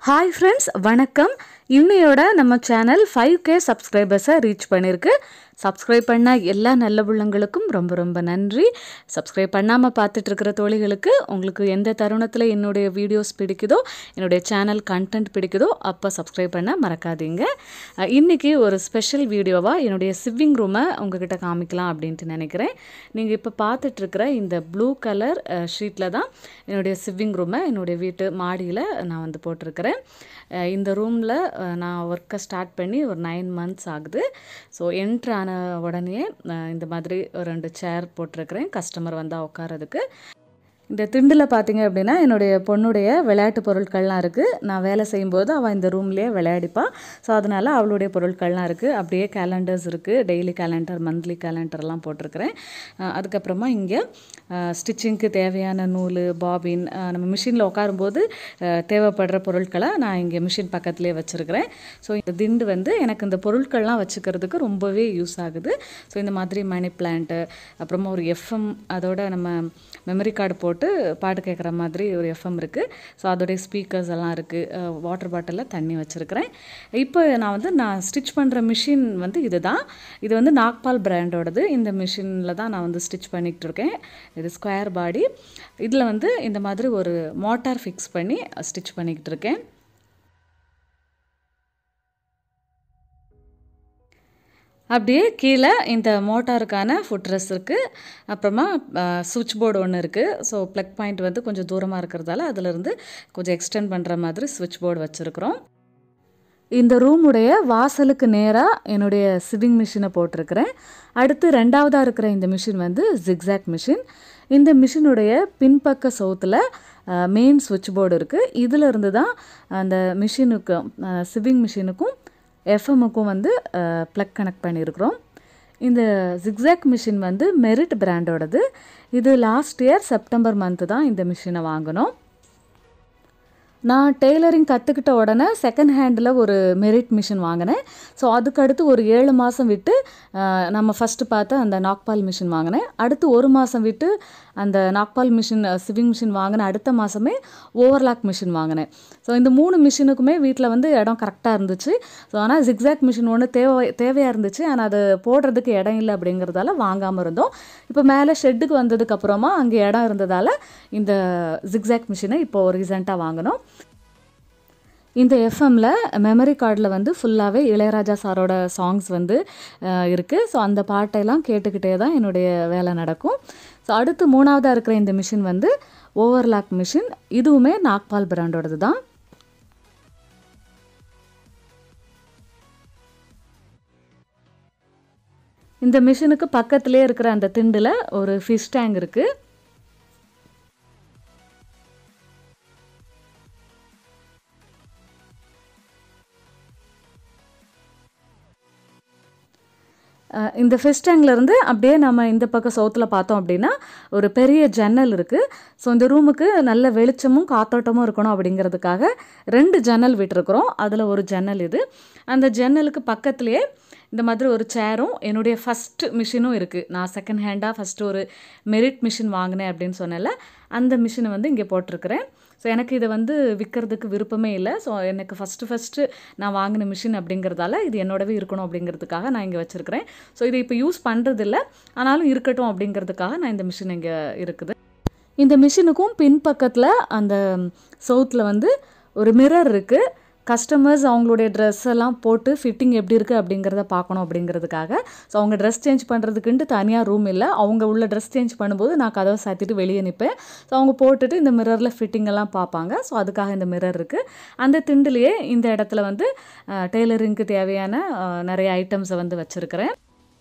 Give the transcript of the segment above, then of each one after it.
hi friends வணக்கம் இன்னையோட நம்ம சேனல் ஃபைவ் கே சப்ஸ்கிரைபர்ஸை ரீச் பண்ணியிருக்கு சப்ஸ்கிரைப் பண்ண எல்லா நல்ல உள்ளங்களுக்கும் ரொம்ப ரொம்ப நன்றி சப்ஸ்கிரைப் பண்ணாமல் பார்த்துட்டு இருக்கிற தோழிகளுக்கு உங்களுக்கு எந்த தருணத்தில் என்னுடைய வீடியோஸ் பிடிக்குதோ என்னுடைய சேனல் கண்டென்ட் பிடிக்குதோ அப்போ சப்ஸ்கிரைப் பண்ண மறக்காதீங்க அஹ், இன்னைக்கு ஒரு ஸ்பெஷல் வீடியோவாக என்னுடைய சிவ்விங் ரூமை உங்ககிட்ட காமிக்கலாம் அப்படின்ட்டு நினைக்கிறேன் நீங்கள் இப்போ பார்த்துட்டு இருக்கிற இந்த ப்ளூ கலர் ஷீட்டில் தான் என்னுடைய சிவ்விங் ரூமை என்னுடைய வீட்டு மாடியில் நான் வந்து போட்டிருக்கிறேன் அஹ், இந்த ரூமில் நான் ஒர்க்கை ஸ்டார்ட் பண்ணி ஒரு நைன் மந்த்ஸ் ஆகுது ஸோ என்ட்ரு ஆன உடனே அஹ், இந்த மாதிரி ஒரு ரெண்டு சேர் போட்டிருக்கிறேன் கஸ்டமர் வந்தால் உட்காரதுக்கு இந்த திண்டில் பார்த்தீங்க அப்படின்னா என்னுடைய பொண்ணுடைய விளையாட்டு பொருட்கள்லாம் இருக்குது நான் வேலை செய்யும்போது அவள் இந்த ரூம்லேயே விளையாடிப்பா ஸோ அதனால் அவளுடைய பொருட்கள்லாம் இருக்குது அப்படியே கேலண்டர்ஸ் இருக்குது டெய்லி கேலண்டர் மந்த்லி கேலண்டர்லாம் போட்டிருக்கிறேன் அஹ் அதுக்கப்புறமா இங்கே ஸ்டிச்சிங்க்கு தேவையான நூல் பாபின் அஹ் நம்ம மிஷினில் உட்காரும்போது அஹ் தேவைப்படுற பொருட்களை நான் இங்கே மிஷின் பக்கத்துலேயே வச்சுருக்கிறேன் ஸோ இந்த திண்டு வந்து எனக்கு இந்த பொருட்கள்லாம் வச்சுக்கிறதுக்கு ரொம்பவே யூஸ் ஆகுது ஸோ இந்த மாதிரி மணி பிளான்ட்டு அப்புறமா ஒரு எஃப்எம் அதோட நம்ம மெமரி கார்டு போட்டு பாட்டு கேட்குற மாதிரி ஒரு எஃப்எம் இருக்குது ஸோ அதோடைய ஸ்பீக்கர்ஸ் எல்லாம் இருக்குது வாட்டர் பாட்டிலில் தண்ணி வச்சுருக்கிறேன் இப்போ நான் வந்து நான் ஸ்டிச் பண்ணுற மிஷின் வந்து இதுதான் இது வந்து நாக்பால் பிராண்டோடது இந்த மிஷினில் தான் நான் வந்து ஸ்டிச் பண்ணிக்கிட்டு இருக்கேன் இது ஸ்கொயர் பாடி இதில் வந்து இந்த மாதிரி ஒரு மோட்டார் ஃபிக்ஸ் பண்ணி ஸ்டிச் பண்ணிக்கிட்டு இருக்கேன் அப்படியே கீழே இந்த மோட்டாருக்கான ஃபுட்ரெஸ் இருக்குது அப்புறமா சுவிட்ச் போர்டு ஒன்று இருக்குது ஸோ ப்ளக் பாயிண்ட் வந்து கொஞ்சம் தூரமாக இருக்கிறதால அதிலிருந்து கொஞ்சம் எக்ஸ்டெண்ட் பண்ணுற மாதிரி சுவிட்ச் போர்டு வச்சுருக்குறோம் இந்த ரூமுடைய வாசலுக்கு நேராக என்னுடைய சிவிங் மிஷினை போட்டிருக்கிறேன் அடுத்து ரெண்டாவதாக இருக்கிற இந்த மிஷின் வந்து ஜிக்ஸாக் மிஷின் இந்த மிஷினுடைய பின்பக்க சவுத்தில் மெயின் சுவிட்ச் போர்டு இருக்குது இதில் இருந்து தான் அந்த மிஷினுக்கும் சிவிங் மிஷினுக்கும் எஃப்எம்முக்கும் வந்து ப்ளக் கனெக்ட் பண்ணியிருக்கிறோம் இந்த ஜிக்ஸாக் மிஷின் வந்து மெரிட் பிராண்டோடது இது லாஸ்ட் இயர் செப்டம்பர் மந்த்து தான் இந்த மிஷினை வாங்கினோம் நான் டெய்லரிங் கற்றுக்கிட்ட உடனே செகண்ட் ஹேண்டில் ஒரு மெரிட் மிஷின் வாங்கினேன் ஸோ அதுக்கடுத்து ஒரு ஏழு மாதம் விட்டு அஹ், நம்ம ஃபஸ்ட்டு பார்த்த அந்த நாக்பால் மிஷின் வாங்கினேன் அடுத்து ஒரு மாதம் விட்டு அந்த நாக்பால் மிஷின் சிவிங் மிஷின் வாங்கின அடுத்த மாதமே ஓவர்லாக் மிஷின் வாங்கினேன் ஸோ இந்த மூணு மிஷினுக்குமே வீட்டில் வந்து இடம் கரெக்டாக இருந்துச்சு ஸோ ஆனால் ஜிக்ஸாக் மிஷின் ஒன்று தேவை தேவையாக இருந்துச்சு ஆனால் அது போடுறதுக்கு இடம் இல்லை அப்படிங்கிறதால வாங்காமல் இருந்தோம் இப்போ மேலே ஷெட்டுக்கு வந்ததுக்கு அப்புறமா அங்கே இடம் இருந்ததால் இந்த ஜிக்ஸாக் மிஷினை இப்போ ரீசெண்டாக வாங்கினோம் இந்த எஃப்எம்மில் மெமரி கார்டில் வந்து ஃபுல்லாகவே இளையராஜா சாரோட சாங்ஸ் வந்து இருக்குது ஸோ அந்த பாட்டெல்லாம் கேட்டுக்கிட்டே தான் என்னுடைய வேலை நடக்கும் ஸோ அடுத்து மூணாவதாக இருக்கிற இந்த மிஷின் வந்து ஓவர்லாக் மிஷின் இதுவுமே நாக்பால் பிராண்டோடது தான் இந்த மிஷினுக்கு பக்கத்திலே இருக்கிற அந்த திண்டில் ஒரு ஃபிஷ் டேங்க் இருக்குது அஹ் இந்த ஃபிஷ் டேங்க்லேருந்து அப்படியே நம்ம இந்த பக்கம் சவுத்தில் பார்த்தோம் அப்படின்னா ஒரு பெரிய ஜன்னல் இருக்குது ஸோ இந்த ரூமுக்கு நல்ல வெளிச்சமும் காத்தோட்டமும் இருக்கணும் அப்படிங்கிறதுக்காக ரெண்டு ஜன்னல் விட்டுருக்குறோம் அதில் ஒரு ஜன்னல் இது அந்த ஜன்னலுக்கு பக்கத்துலேயே இந்த மாதிரி ஒரு சேரும் என்னுடைய ஃபஸ்ட் மிஷினும் இருக்குது நான் செகண்ட் ஹேண்டாக ஃபஸ்ட்டு ஒரு மெரிட் மிஷின் வாங்கினேன் அப்படின்னு சொன்னேன்ல அந்த மிஷினை வந்து இங்கே போட்டிருக்கிறேன் ஸோ எனக்கு இதை வந்து விற்கிறதுக்கு விருப்பமே இல்லை ஸோ எனக்கு ஃபஸ்ட்டு ஃபஸ்ட்டு நான் வாங்கின மிஷின் அப்படிங்கிறதால இது என்னோடவே இருக்கணும் அப்படிங்கிறதுக்காக நான் இங்கே வச்சுருக்கிறேன் ஸோ இதை இப்போ யூஸ் பண்ணுறதில்ல ஆனாலும் இருக்கட்டும் அப்படிங்கிறதுக்காக நான் இந்த மிஷின் இங்கே இருக்குது இந்த மிஷினுக்கும் பின்பக்கத்தில் அந்த சவுத்தில் வந்து ஒரு மிரர் இருக்குது கஸ்டமர்ஸ் அவங்களுடைய ட்ரெஸ் எல்லாம் போட்டு ஃபிட்டிங் எப்படி இருக்குது அப்படிங்கிறத பார்க்கணும் அப்படிங்கிறதுக்காக ஸோ அவங்க ட்ரெஸ் சேஞ்ச் பண்ணுறதுக்குன்ட்டு தனியாக ரூம் இல்லை அவங்க உள்ள ட்ரெஸ் சேஞ்ச் பண்ணும்போது நான் கதவை சாத்திட்டு வெளியே நிற்பேன் ஸோ அவங்க போட்டுட்டு இந்த மிரரில் ஃபிட்டிங் எல்லாம் பார்ப்பாங்க ஸோ அதுக்காக இந்த மிரர் இருக்குது அந்த திண்டுலேயே இந்த இடத்துல வந்து டெய்லரிங்க்கு தேவையான அஹ், நிறைய ஐட்டம்ஸை வந்து வச்சுருக்கிறேன்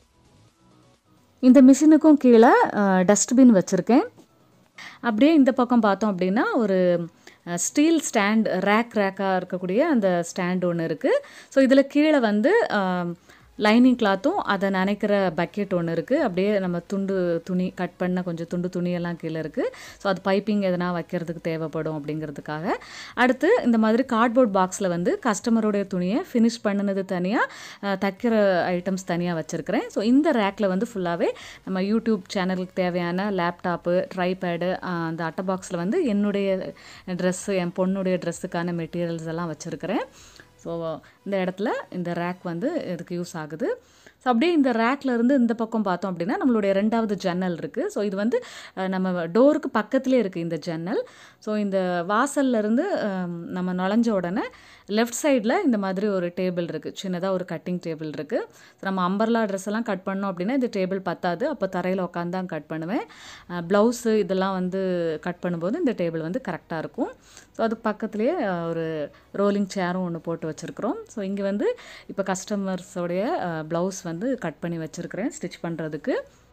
இந்த மிஷினுக்கும் கீழே டஸ்ட்பின் வச்சுருக்கேன் அப்படியே இந்த பக்கம் பார்த்தோம் அப்படின்னா ஒரு ஸ்டீல் ஸ்டாண்ட் ரேக் ரேக்காக இருக்கக்கூடிய அந்த ஸ்டாண்ட் ஒன்று இருக்குது ஸோ இதில் கீழே வந்து லைனிங் கிளாத்தும் அதை நனைக்கிற பக்கெட் ஒன்று இருக்குது அப்படியே நம்ம துண்டு துணி கட் பண்ண கொஞ்சம் துண்டு துணியெல்லாம் கீழே இருக்குது ஸோ அது பைப்பிங் எதனா வைக்கிறதுக்கு தேவைப்படும் அப்படிங்கிறதுக்காக அடுத்து இந்த மாதிரி கார்ட்போர்ட் பாக்ஸில் வந்து கஸ்டமருடைய துணியை ஃபினிஷ் பண்ணினது தனியாக தைக்கிற ஐட்டம்ஸ் தனியாக வச்சுருக்கிறேன் ஸோ இந்த ரேக்கில் வந்து ஃபுல்லாகவே நம்ம யூடியூப் சேனலுக்கு தேவையான லேப்டாப்பு ட்ரைபேடு அந்த அட்டை பாக்ஸில் வந்து என்னுடைய ட்ரெஸ்ஸு என் பொண்ணுடைய ட்ரெஸ்ஸுக்கான மெட்டீரியல்ஸ் எல்லாம் வச்சுருக்கிறேன் ஸோ இந்த இடத்துல இந்த ரேக் வந்து இதுக்கு யூஸ் ஆகுது ஸோ அப்படியே இந்த ரேக்ல இருந்து இந்த பக்கம் பார்த்தோம் அப்படின்னா நம்மளுடைய ரெண்டாவது ஜன்னல் இருக்குது ஸோ இது வந்து அஹ், நம்ம டோருக்கு பக்கத்துலேயே இருக்குது இந்த ஜன்னல் ஸோ இந்த வாசல்ல இருந்து அஹ், நம்ம நுழைஞ்ச உடனே லெஃப்ட் சைடில் இந்த மாதிரி ஒரு டேபிள் இருக்குது சின்னதாக ஒரு கட்டிங் டேபிள் இருக்குது நம்ம அம்பர்லா ட்ரெஸ் எல்லாம் கட் பண்ணோம் அப்படின்னா இந்த டேபிள் பத்தாது அப்போ தரையில் உட்காந்து தான் கட் பண்ணுவேன் ப்ளவுஸு இதெல்லாம் வந்து கட் பண்ணும்போது இந்த டேபிள் வந்து கரெக்டாக இருக்கும் ஸோ அதுக்கு பக்கத்துலேயே அஹ், ஒரு ரோலிங் சேரும் ஒன்று போட்டு வச்சுருக்குறோம் ஸோ இங்கே வந்து இப்போ கஸ்டமர்ஸோடைய ப்ளவுஸ் வந்து கட் பண்ணி வச்சுருக்கிறேன் ஸ்டிச் பண்ணுறதுக்கு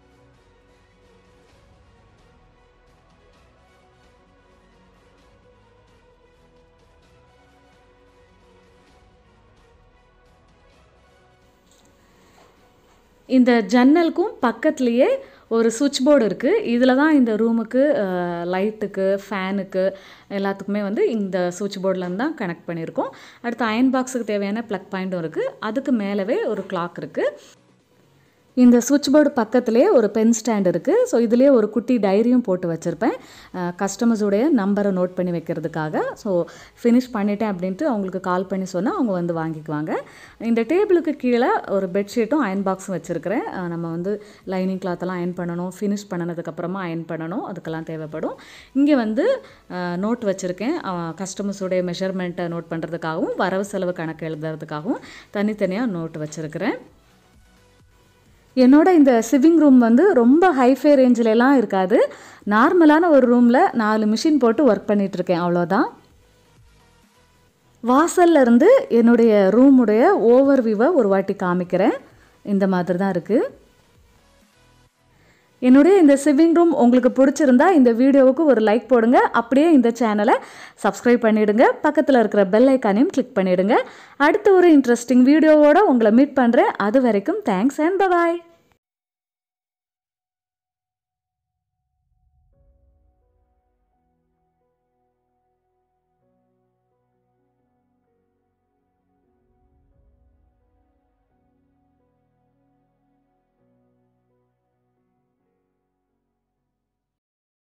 இந்த ஜன்னலுக்கும் பக்கத்துலேயே ஒரு சுவிட்ச் போர்டு இருக்குது இதில் தான் இந்த ரூமுக்கு லைட்டுக்கு ஃபேனுக்கு எல்லாத்துக்குமே வந்து இந்த சுவிட்ச் போர்ட்லேருந்து தான் கனெக்ட் பண்ணியிருக்கோம் அடுத்து அயன் பாக்ஸுக்கு தேவையான ப்ளக் பாயிண்ட்டும் இருக்குது அதுக்கு மேலவே ஒரு கிளாக் இருக்குது இந்த சுவிட்ச் போர்டு பக்கத்துலேயே ஒரு பென் ஸ்டாண்ட் இருக்குது ஸோ இதுலேயே ஒரு குட்டி டைரியும் போட்டு வச்சுருப்பேன் கஸ்டமர்ஸுடைய நம்பரை நோட் பண்ணி வைக்கிறதுக்காக ஸோ ஃபினிஷ் பண்ணிட்டேன் அப்படின்ட்டு அவங்களுக்கு கால் பண்ணி சொன்னால் அவங்க வந்து வாங்கிக்குவாங்க இந்த டேபிளுக்கு கீழே ஒரு பெட்ஷீட்டும் அயன் பாக்ஸும் வச்சுருக்கிறேன் அஹ் நம்ம வந்து லைனிங் கிளாத்தெல்லாம் அயன் பண்ணணும் ஃபினிஷ் பண்ணனதுக்கப்புறமா அயன் பண்ணணும் அதுக்கெல்லாம் தேவைப்படும் இங்கே வந்து நோட் வச்சுருக்கேன் கஸ்டமர்ஸுடைய மெஷர்மெண்ட்டை நோட் பண்ணுறதுக்காகவும் வரவு செலவு கணக்கு எழுதுறதுக்காகவும் தனித்தனியாக நோட் வச்சுருக்கிறேன் என்னோட இந்த சிவிங் ரூம் வந்து ரொம்ப ஹைஃபை ரேஞ்சிலலாம் இருக்காது நார்மலான ஒரு ரூமில் நாலு மிஷின் போட்டு ஒர்க் பண்ணிட்டு இருக்கேன் அவ்வளோதான் வாசல்ல இருந்து என்னுடைய ரூமுடைய ஓவர் வியூவை ஒரு வாட்டி காமிக்கிறேன் இந்த மாதிரி தான் இருக்குது என்னுடைய இந்த சிவிங் ரூம் உங்களுக்கு பிடிச்சிருந்தா இந்த வீடியோவுக்கு ஒரு லைக் போடுங்க அப்படியே இந்த சேனலை சப்ஸ்கிரைப் பண்ணிடுங்க பக்கத்தில் இருக்கிற பெல் ஐக்கானையும் கிளிக் பண்ணிடுங்க அடுத்த ஒரு இன்ட்ரெஸ்டிங் வீடியோவோட உங்களை மீட் பண்ணுறேன் அது வரைக்கும் தேங்க்ஸ் அண்ட் பபாய்